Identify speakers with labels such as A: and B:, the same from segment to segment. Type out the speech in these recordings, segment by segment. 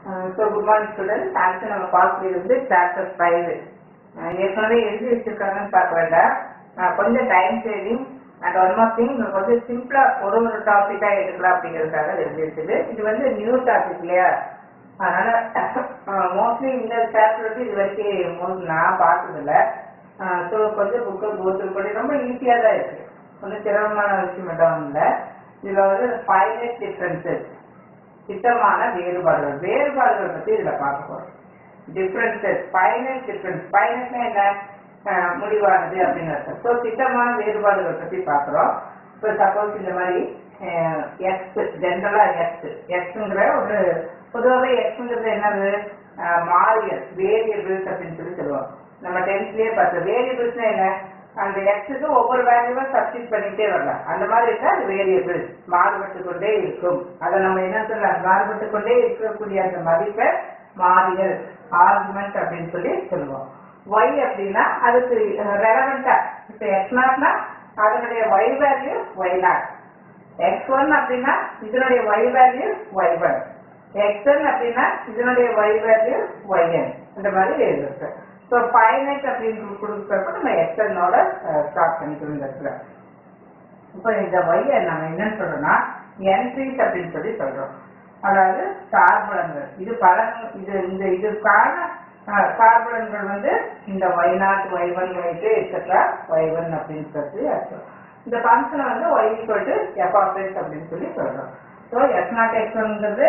A: So good morning student அடுத்து நம்ம பார்க்கறது வந்து சாப்டர் ஃபைவ் ஏற்கனவே எழுதி வச்சிருக்காங்கன்னு பார்க்க வேண்டாம் அஹ் கொஞ்சம் time saving and one more thing கொஞ்சம் சிம்பிளா ஒரு ஒரு டாபிக்கா எடுக்கலாம் அப்படிங்கிறதுக்காக எழுதி வச்சது இது வந்து நியூ டாபிக் இல்லையா அதனால மோஸ்ட்லி இந்த சாப்டர் வந்து இது வரைக்கும் most நான் பார்த்ததில்ல ஸோ கொஞ்சம் புக்கை போத்து பண்ணி ரொம்ப ஈஸியாக தான் இருக்கு ஒன்றும் சிரமமான விஷயம் மட்டும் இல்லை இதில் வந்து ஃபைனட் டிஃப்ரென்சஸ் திட்டமான வேறுபாடுகள் வேறுபாடுகள் பத்தி இதுல பார்க்க போறோம் டிஃபரன்சஸ் ஃபைனல் டிஃபரன்ஸ் ஃபைனல்னா என்ன அஹ் முடிவானது அப்படின்னு அர்த்தம் ஸோ திட்டமான வேறுபாடுகள் பத்தி பார்க்குறோம் இப்போ சப்போஸ் இந்த மாதிரி எக்ஸ் ஜென்ரலா எக்ஸ் எக்ஸுங்கிற ஒரு பொதுவாகவே எக்ஸுங்கிறது என்னது அஹ் மாறியல் வேரியபிள்ஸ் அப்படின்னு சொல்லி சொல்லுவோம் நம்ம டென்த்லயே பார்த்தோம் வேரியபிள்ஸ்னா என்ன அந்த எக்ஸுக்கு ஒவ்வொரு வேல்யூவா சப்ஸ்டிட் பண்ணிட்டே வரலாம் அந்த மாதிரி இருந்தா அது வேரியபிள் மாறுபட்டு கொண்டே இருக்கும் அதை நம்ம என்ன சொல்லலாம் மாறுபட்டு கொண்டே இருக்கக்கூடிய அந்த மதிப்பை மாறியல் ஆர்குமெண்ட் அப்படின்னு சொல்லி சொல்லுவோம் ஒய் அப்படின்னா அதுக்கு ரெலவெண்டா இப்போ எக்ஸ் நாட்னா அதனுடைய y value y nought x one அப்படின்னா இதனுடைய y value y one x one அப்படின்னா இதனுடைய ஒய் வேல்யூ ஒய் என் இந்த மாதிரி இருக்கு ஸோ ஃபைனைட் அப்படின்னு கொடுக்குறப்ப நம்ம எக்ஸ்என்னோட ஸ்டார்ட் பண்ணிக்கணும் இந்த இடத்துல இப்போ இந்த ஒய்யை நம்ம என்னன்னு சொல்றோம்னா என்ட்ரிஸ் அப்படின்னு சொல்லி சொல்றோம் அதாவது சார்புலங்கள் இது பலன் இது இந்த இதுக்கான அஹ், சார்புலன்கள் வந்து இந்த y nought y one y two etcetera y one அப்படின்னு சொல்லி அர்த்தம் இந்த ஃபங்க்ஷனை வந்து y equal to f of x அப்படின்னு சொல்லி சொல்றோம் ஸோ எஃப் நாட் எக்ஸ்ங்கிறது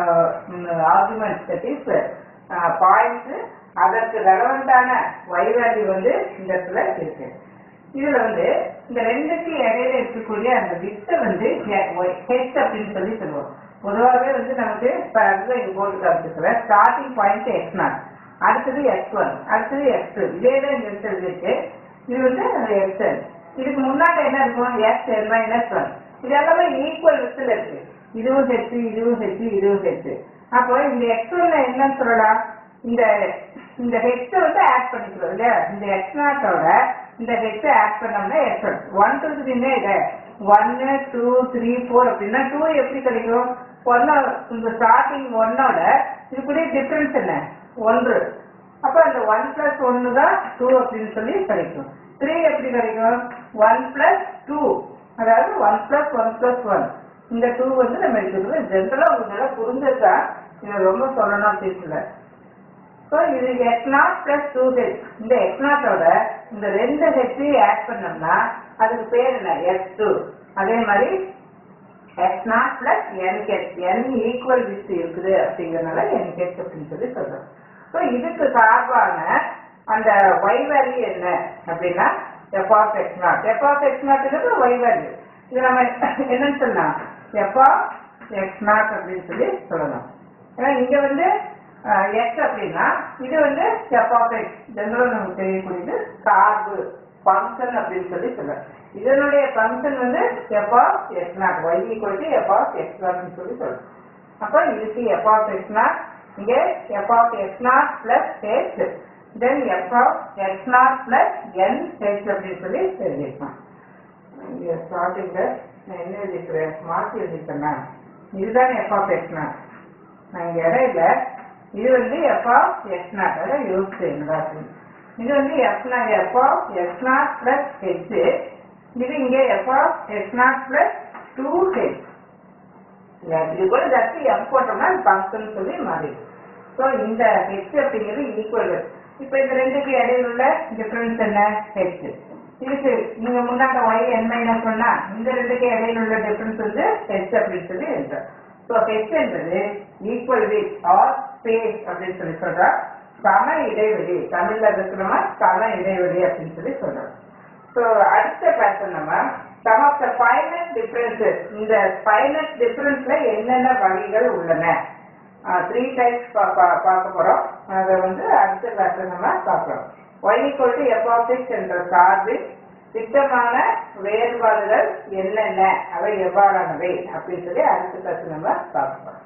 A: ஆர்குமெண்ட் தட் இஸ் பாயிண்ட் அதற்கு ரெலவெண்டான ஒய் வேல்யூ வந்து இந்த இடத்துல இருக்கு இதுல வந்து இந்த ரெண்டுக்கு இடையில இருக்கக்கூடிய அந்த வித்தை வந்து ஹெச் அப்படின்னு சொல்லி சொல்லுவோம் பொதுவாகவே வந்து நமக்கு இப்ப அதுதான் இங்க போட்டு காமிச்சிருக்கிறேன் ஸ்டார்டிங் பாயிண்ட் எக்ஸ் நாட் அடுத்தது எக்ஸ் ஒன் அடுத்தது எக்ஸ் டூ இதே தான் இந்த இடத்துல இருக்கு இது வந்து அந்த எக்ஸ் என் இதுக்கு முன்னாடி என்ன இருக்கும் எக்ஸ் என் மைனஸ் ஒன் இது எல்லாமே ஈக்குவல் வித்தில் இருக்கு இதுவும் ஹெச் இதுவும் ஹெச் இதுவும் ஹெச் அப்போ இந்த எக்ஸ் ஒன்ல என்னன்னு சொல்லலாம் இந்த இந்த ஹெச்சை வந்து ஆட் பண்ணிக்கிறோம் இல்லையா இந்த எக்ஸ் நாட்டோட இந்த ஹெச்சை ஆட் பண்ணோம்னா எக்ஸ் ஒன் ஒன் டூ த்ரீனே இது ஒன்னு டூ த்ரீ ஃபோர் அப்படின்னா டூ எப்படி கிடைக்கும் ஒன்னு இந்த ஸ்டார்டிங் ஒன்னோட இதுக்குரிய டிஃபரன்ஸ் என்ன ஒன்று அப்ப அந்த ஒன் பிளஸ் ஒன்னு தான் டூ அப்படின்னு சொல்லி கிடைக்கும் த்ரீ எப்படி கிடைக்கும் ஒன் பிளஸ் டூ அதாவது one plus one plus one இந்த டூ வந்து நம்ம எடுத்துக்கிறோம் ஜென்ரலா உங்களுக்கு நல்லா புரிஞ்சதா இது ரொம்ப சொல்லணும் பேசல ஸோ இது x nought plus two h இந்த எக்ஸ் நாட்டோட இந்த ரெண்டு ஹெச்சையும் ஆட் பண்ணோம்னா அதுக்கு பேர் என்ன எக்ஸ் டூ அதே மாதிரி x nought plus n h n equal with இருக்குது அப்படிங்கறதுனால என் ஹெச் அப்படின்னு சொல்லி சொல்றோம் ஸோ இதுக்கு சார்பான அந்த ஒய் வேல்யூ என்ன அப்படின்னா f of x nought f of x நாட்டுங்கிறது ஒய் வேல்யூ இது நம்ம என்னன்னு சொல்லலாம் எஃப் ஆஃப் எக்ஸ் நாட் அப்படின்னு சொல்லி சொல்லலாம் ஏன்னா இங்க வந்து எக்ஸ் அப்படின்னா இது வந்து எஃப் ஆஃப் எக்ஸ் ஜெனரல் நமக்கு தெரியக்கூடியது சார்பு ஃபங்க்ஷன் அப்படின்னு சொல்லி சொல்லுவோம் இதனுடைய ஃபங்க்ஷன் வந்து f of x nought y equal to f of x நாட்னு சொல்லி சொல்லுவோம் அப்போ இதுக்கு எஃப் ஆஃப் எக்ஸ் நாட் இங்கே f of x nought plus h then f of x nought plus n h அப்படின்னு சொல்லி எழுதியிருக்கோம் இங்கே ஸ்டார்டிங்கில் நான் என்ன எழுதிக்கிறேன் மாற்றி எழுதிக்கிறேன்னா இதுதான் எஃப் ஆஃப் எக்ஸ் நாட் நான் இங்கே இடையில இது வந்து எஃப் ஆஃப் எக்ஸ் நாட் அதாவது யோசிச்சு என்னடா அப்படின்னு. இது வந்து f nought f of x nought plus h இது இங்கே f of x nought plus two h இது கூட ஜஸ்ட் எஃப் போட்டோம்னா ஃபங்க்ஷன் சொல்லி மாறிடும் ஸோ இந்த ஹெச் அப்படிங்கிறது ஈக்குவல் இப்போ இந்த ரெண்டுக்கு இடையில உள்ள டிஃபரன்ஸ் என்ன ஹெச் இதுக்கு நீங்க முன்னாடி ஒய் என் மைனஸ் ஒன்னா இந்த ரெண்டுக்கு இடையில உள்ள டிஃபரன்ஸ் வந்து ஹெச் அப்படின்னு சொல்லி எழுதுறோம் ஸோ ஹெச் என்பது ஈக்குவல் வித் ஆர் ஸ்பேஸ் அப்படின்னு சொல்லி சொல்றோம் சம இடைவெளி தமிழ்ல இருக்கிறோமா சம இடைவெளி அப்படின்னு சொல்லி சொல்றோம் ஸோ அடுத்த பேட்டர்ன் நம்ம sum of the finite differences இந்த ஃபைனட் டிஃபரன்ஸ்ல என்னென்ன வகைகள் உள்ளன த்ரீ டைப்ஸ் பார்க்க போறோம் அதை வந்து அடுத்த பேட்டர்ன் நம்ம பார்க்கிறோம் y equal to f of x என்ற சார்பில் திட்டமான வேறுபாடுகள் என்னென்ன அவை எவ்வாறானவை அப்படின்னு சொல்லி அடுத்த பேட்டர்ன் நம்ம பார்க்க போறோம்